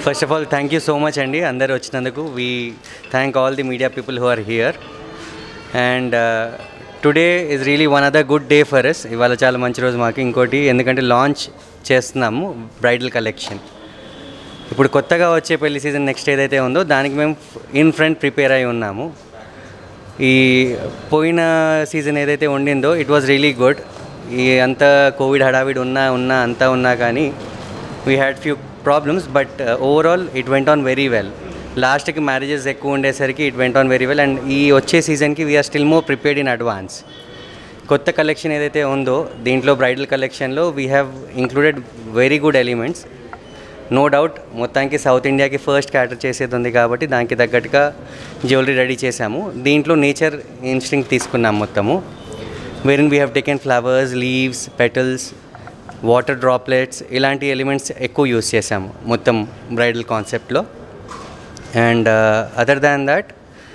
first of all thank you so much అండి అందరు వచ్చినందుకు we thank all the media people who are here and today is really one other good day for us ఇవాళ చాలా మంచి రోజు మాకు ఇంకోటి ఎందుకంటే లాంచ్ చేస్తున్నాము బ్రైడల్ కలెక్షన్ ఇప్పుడు కొత్తగా వచ్చే పెళ్లి సీజన్ నెక్స్ట్ ఏదైతే ఉందో దానికి మేము ఇన్ ఫ్రంట్ ప్రిపేర్ అయి ఉన్నాము ఈ పోయిన సీజన్ ఏదైతే ఉండిందో ఇట్ వాజ్ రియలీ గుడ్ ఈ అంత కోవిడ్ హడావిడి ఉన్నా ఉన్నా అంతా ఉన్నా కానీ we had few problems but overall it went on very well లాస్ట్కి మ్యారేజెస్ ఎక్కువ ఉండేసరికి it went on very well and ఈ వచ్చే సీజన్కి we are still more prepared in advance కొత్త కలెక్షన్ ఏదైతే ఉందో దీంట్లో బ్రైడల్ కలెక్షన్లో we have included very good elements no doubt మొత్తానికి సౌత్ ఇండియాకి ఫస్ట్ క్యాటర్ చేసేది ఉంది కాబట్టి దానికి తగ్గట్టుగా జ్యువెలరీ రెడీ చేశాము దీంట్లో నేచర్ ఇన్స్టింగ్ తీసుకున్నాం మొత్తము వెరిన్ we have taken flowers leaves petals water droplets ఇలాంటి ఎలిమెంట్స్ ఎక్కువ యూస్ చేశాము మొత్తం బ్రైడల్ కాన్సెప్ట్లో అండ్ అదర్ దాన్ దట్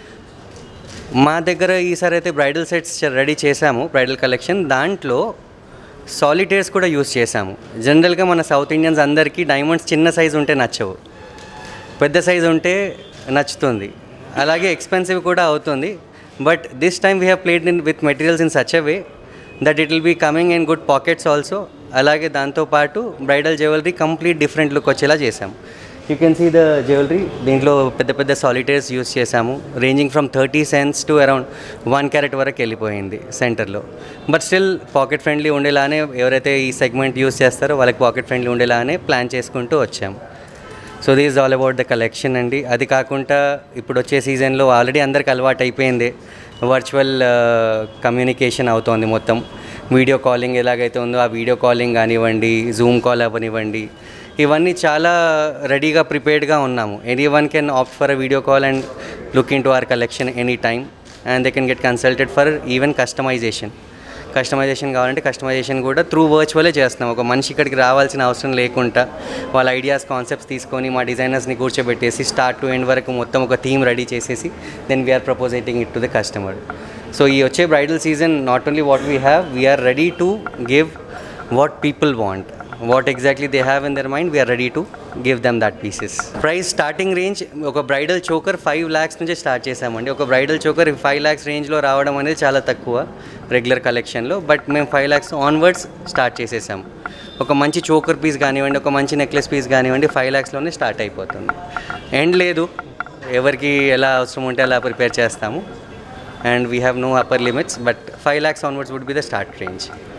మా దగ్గర ఈసారి అయితే బ్రైడల్ సెట్స్ రెడీ చేశాము బ్రైడల్ కలెక్షన్ దాంట్లో సాలిటేర్స్ కూడా యూస్ చేశాము జనరల్గా మన సౌత్ ఇండియన్స్ అందరికీ డైమండ్స్ చిన్న సైజు ఉంటే నచ్చవు పెద్ద సైజు ఉంటే నచ్చుతుంది అలాగే ఎక్స్పెన్సివ్ కూడా అవుతుంది but this time we have played in with materials in such a way that it will be coming in good pockets also అలాగే దాంతోపాటు bridal jewellery complete different look వచ్చేలా చేసాము you can see the jewellery దీంట్లో పెద్ద పెద్ద solitaires use చేసాము ranging from thirty cents to around one carat వరకు వెళ్ళిపోయింది సెంటర్లో బట్ స్టిల్ పాకెట్ ఫ్రెండ్లీ ఉండేలానే ఎవరైతే ఈ సెగ్మెంట్ యూస్ చేస్తారో వాళ్ళకి పాకెట్ ఫ్రెండ్లీ ఉండేలానే ప్లాన్ చేసుకుంటూ వచ్చాము so these all about the collection అండి అది కాకుండా ఇప్పుడు వచ్చే సీజన్లో ఆల్రెడీ అందరికి అలవాటు అయిపోయింది వర్చువల్ కమ్యూనికేషన్ అవుతోంది మొత్తం వీడియో కాలింగ్ ఎలాగైతే ఉందో ఆ వీడియో కాలింగ్ కానివ్వండి జూమ్ కాల్ అవ్వనివ్వండి ఇవన్నీ చాలా రెడీగా ప్రిపేర్డ్గా ఉన్నాము any one can opt for a video call and look into our collection any time and they can get consulted for even customisation customisation కావాలంటే కస్టమైజేషన్ కూడా త్రూ వర్చువలే చేస్తున్నాం ఒక మనిషి ఇక్కడికి రావాల్సిన అవసరం లేకుండా వాళ్ళ ఐడియాస్ కాన్సెప్ట్స్ తీసుకొని మా డిజైనర్స్ని కూర్చోబెట్టేసి స్టార్ట్ టు ఎండ్ వరకు మొత్తం ఒక థీమ్ రెడీ చేసేసి then we are proposing it to the customer so ఈ వచ్చే bridal season not only what we have we are ready to give what people want what exactly they have in their mind we are ready to give them that pieces price starting range ఒక bridal choker five lakhs నుంచే start చేసామండి ఒక bridal choker five lakhs రేంజ్లో రావడం అనేది చాలా తక్కువ regular కలెక్షన్లో బట్ మేము ఫైవ్ ల్యాక్స్ ఆన్వర్డ్స్ స్టార్ట్ చేసేసాము ఒక మంచి చోకర్ పీస్ కానివ్వండి ఒక మంచి నెక్లెస్ పీస్ కానివ్వండి ఫైవ్ ల్యాక్స్లోనే స్టార్ట్ అయిపోతుంది ఎండ్ లేదు ఎవరికి ఎలా అవసరం ఉంటే అలా ప్రిపేర్ చేస్తాము and we have no upper limits but five lakhs onwards would be the start range